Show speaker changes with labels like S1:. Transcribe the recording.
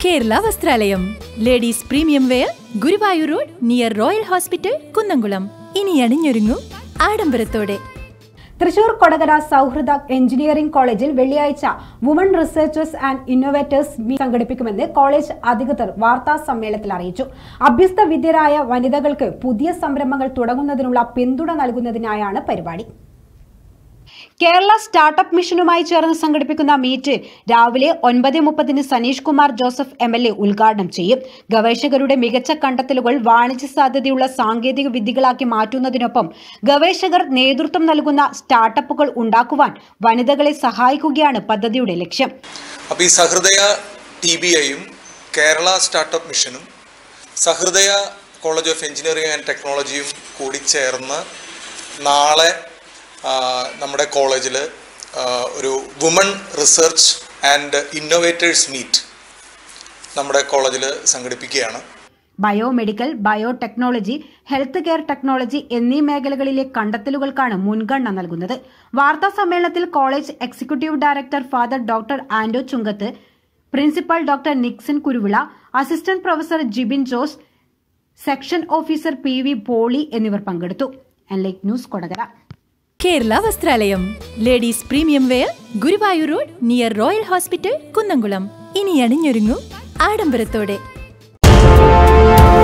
S1: Kerala Vasthralayam ladies premium wear Guruvayur road near royal hospital Kunnamkulam ഇനി അണിഞ്ഞൊരുങ്ങൂ ആഡംബരത്തോടെ
S2: തൃശൂർ കൊടകര സൗഹൃദ എഞ്ചിനീയറിംഗ് കോളേജിൽ വെള്ളിയാഴ്ച women researchers and innovators meet സംഘടിപ്പിക്കുമെന്ന് കോളേജ് അധികൃതർ വാർത്താ സമ്മേളനത്തിൽ അറിയിച്ചു അഭ്യസ്ത വിദ്യരായ വനിതകൾക്ക് പുതിയ സംരംഭങ്ങൾ തുടങ്ങുന്നതിനുള്ള പിന്തുണ നൽകുന്നതിനായാണ് പരിപാടി കേരള സ്റ്റാർട്ടപ്പ് മിഷനുമായി ചേർന്ന് സംഘടിപ്പിക്കുന്ന മീറ്റ് രാവിലെ ഒൻപത് മുപ്പതിന് Saneesh Kumar Joseph M L A ഉദ്ഘാടനം ചെയ്യും ഗവേഷകരുടെ മികച്ച കണ്ടെത്തലുകൾ വാണിജ്യ സാധ്യതയുള്ള സാങ്കേതിക വിദ്യകളാക്കി മാറ്റുന്നതിനൊപ്പം ഗവേഷകർ നേതൃത്വം നൽകുന്ന സ്റ്റാർട്ടപ്പുകൾ ഉണ്ടാക്കുവാൻ വനിതകളെ സഹായിക്കുകയാണ് പദ്ധതിയുടെ ലക്ഷ്യം
S3: അപ്പോൾ ഈ സഹൃദയ ടി ബി ഐയും കേരള സ്റ്റാർട്ടപ്പ് മിഷനും Sahrudaya college of engineering and ടെക്നോളജിയും കൂടി ചേർന്ന് നാളെ ആ, നമ്മുടെ കോളേജിൽ ഒരു woman research and innovators meet നമ്മുടെ കോളേജിൽ സംഘടിപ്പിക്കുകയാണ്
S2: biomedical biotechnology health care technology എന്നീ മേഖലകളിലെ കണ്ടെത്തലുകൾക്കാണ് മുൻഗണന നൽകുന്നത് വാർത്താ സമ്മേളനത്തിൽ college executive director father doctor Ando Chungath principal doctor Nixon Kuruvila assistant professor Jibin Jose section officer P V Poly എന്നിവർ പങ്കെടുത്തു Enlight news Kodakara
S1: Kerala Vasthralayam ladies premium wear Guruvayur road near royal hospital Kunnamkulam ഇനി അണിഞ്ഞൊരുങ്ങൂ ആഡംബരത്തോടെ